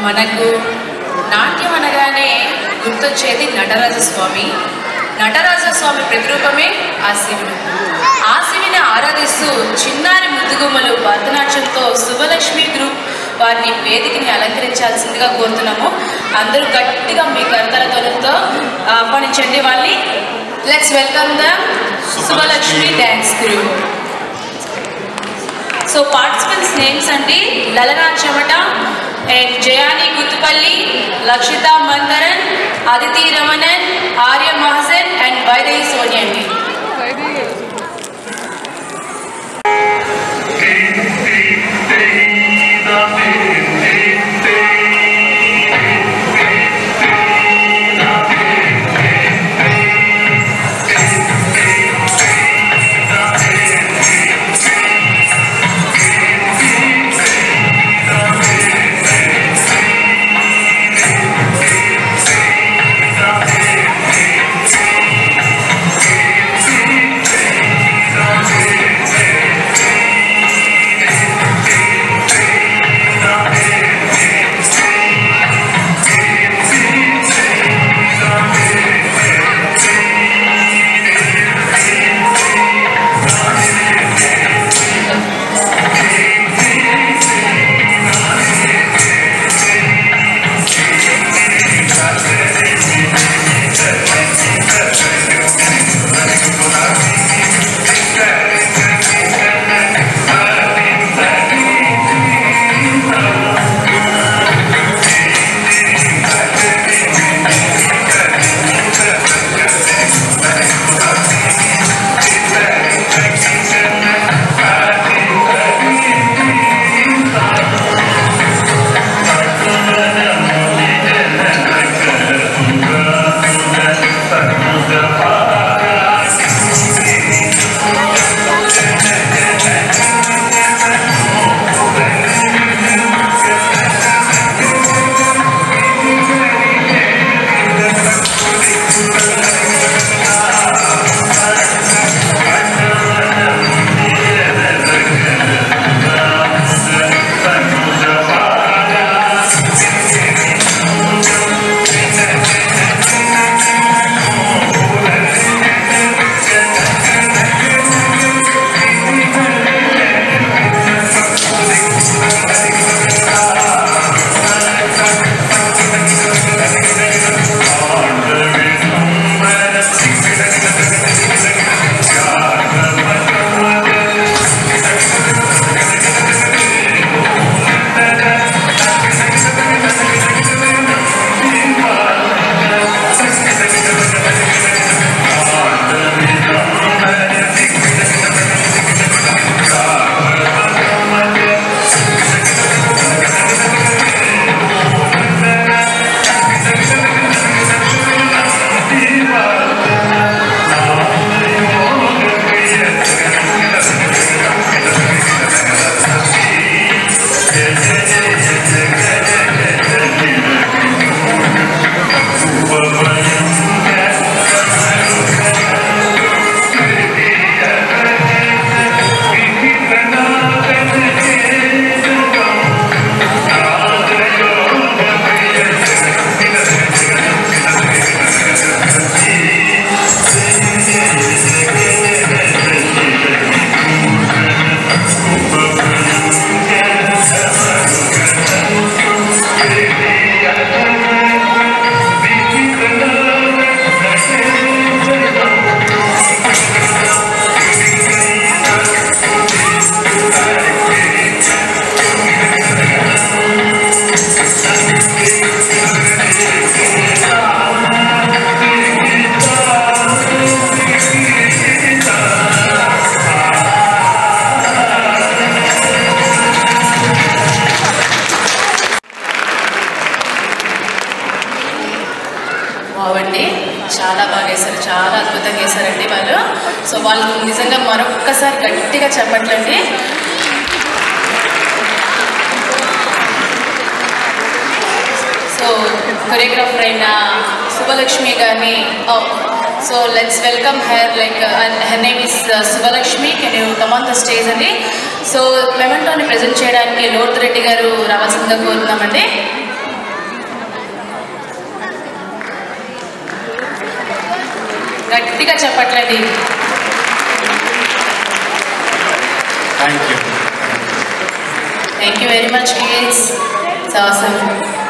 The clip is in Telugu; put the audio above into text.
మనకు నాట్యం అనగానే గుర్తొచ్చేది నటరాజస్వామి నటరాజస్వామి ప్రతిరూపమే ఆ శివుడు ఆ శివుని ఆరాధిస్తూ చిన్నారి ముద్దుగుమ్మలు భరతనాట్యంతో శుభలక్ష్మి గ్రూప్ వారిని వేదికని అలంకరించాల్సిందిగా కోరుతున్నాము అందరూ గట్టిగా మీ కర్తల ధ్వనులతో ఆహ్వానించండి వాళ్ళని let's welcome the Shubhalakshmi dance group so participants names అండి లలనా చెమట అండ్ జయాని గుత్తుపల్లి లక్షిత మందరన్ అదితి రమణన్ ఆర్య మహసన్ అండ్ వైదేహి సోని అండి బాగుండి చాలా బాగా వేశారు చాలా అద్భుతంగా వేశారండి వాళ్ళు సో వాళ్ళు నిజంగా మరొక్కసారి గట్టిగా చెప్పట్లండి సో కొరియోగ్రాఫర్ అయిన శుభలక్ష్మి గారిని so let's welcome her like her name is Shubhalakshmi can you come on the stage అండి సో మెమెంటోని ప్రజెంట్ చేయడానికి లోతు రెడ్డి గారు రావాల్సిందిగా కోరుతున్నామండి గట్టిగా చెప్పట్లండి thank you thank you very much kids it's అవసరం